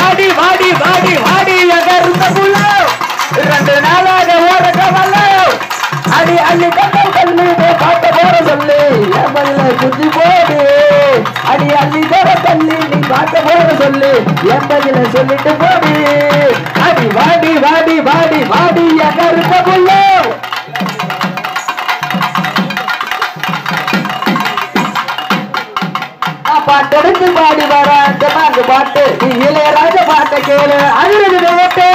வாடி வாடி வாடி வாடி எங்க இருந்த புள்ள ரெண்டு நாளாக ஓட கவல அடி அள்ளி கண்டம் கல்லு காட்ட போற சொல்லு என் பதில குத்தி போடு அடி அள்ளி தர தள்ளி நீ காட்ட போற சொல்லு என் பதில சொல்லிட்டு போடு அடி வாடி வாடி வாடி வாடி எங்க இருந்த புள்ள நான் பாட்டெடுத்து பாடி வர அந்த நான்கு பாட்டு நீ இளையராஜ பாட்டை கேளு அழுது ஓட்டு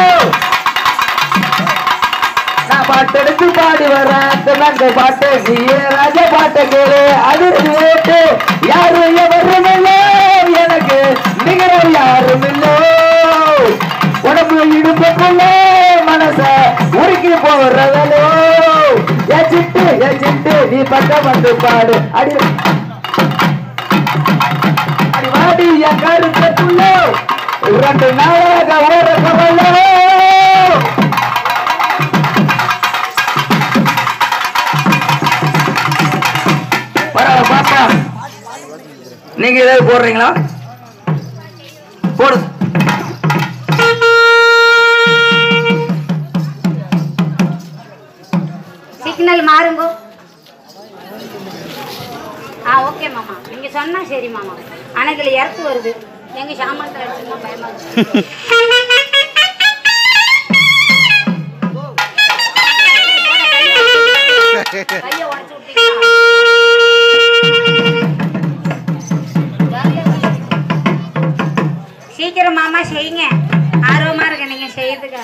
நான் பாட்டெடுத்து பாடி வர அந்த நான்கு பாட்டு நீ இளையராஜ பாட்டை கேளு அழுது ஓட்டு யாரும் எவரும் இல்லை எனக்கு நிகழ யாரும் இல்லை உடம்பு இடுப்புக்குள்ள மனச உருக்கி போறதலோ எச்சிட்டு எச்சிட்டு நீ பக்கம் வந்து பாடு அடி அடிவாடி என் கருத்துக்குள்ள ரெண்டு நாளாக ஓட கவலை பரவாயில்ல பாப்பா நீங்க ஏதாவது போடுறீங்களா போடு சிக்னல் மாறுங்கோ ஆ ஓகே மாமா நீங்க சொன்னா சரி மாமா ஆனா இதுல இறக்கு வருது எங்க சாமான்கள் அடிச்சுமா பயமா இருக்கு கையை உடைச்சு விட்டீங்களா? சீக்கிரம் மாமா செய்யுங்க ஆர்வமா இருக்கு நீங்க செய்யறதுக்காக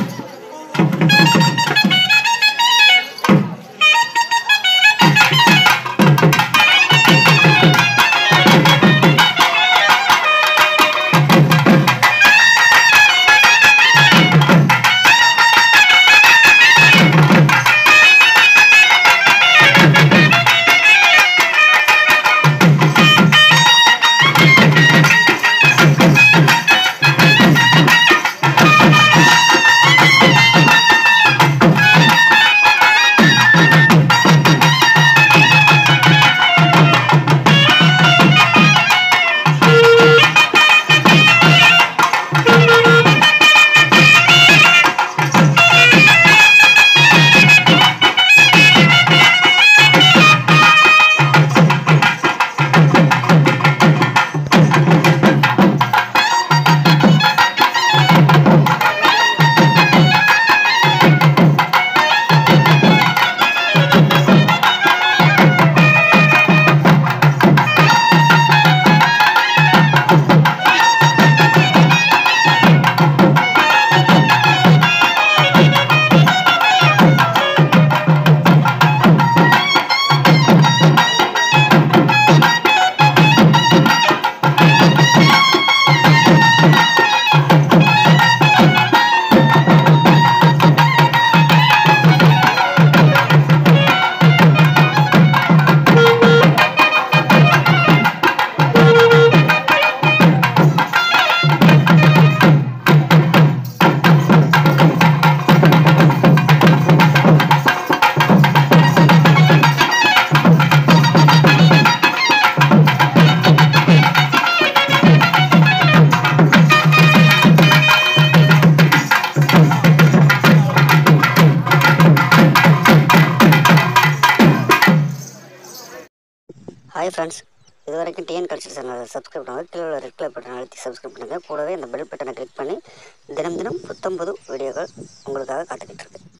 ஹாய் ஃப்ரெண்ட்ஸ் இது வரைக்கும் டிஎன் கல்ச்சர் சேனலை சப்ஸ்கிரைப் பண்ணுங்கள் கீழே உள்ள ரெட் கலர் பட்டன் அழுத்தி சப்ஸ்கிரைப் பண்ணுங்கள் கூடவே இந்த பெல் பட்டனை கிளிக் பண்ணி தினம் தினம் புத்தம் புது வீடியோக்கள் உங்களுக்காக காத்துக்கிட்டு இருக்கு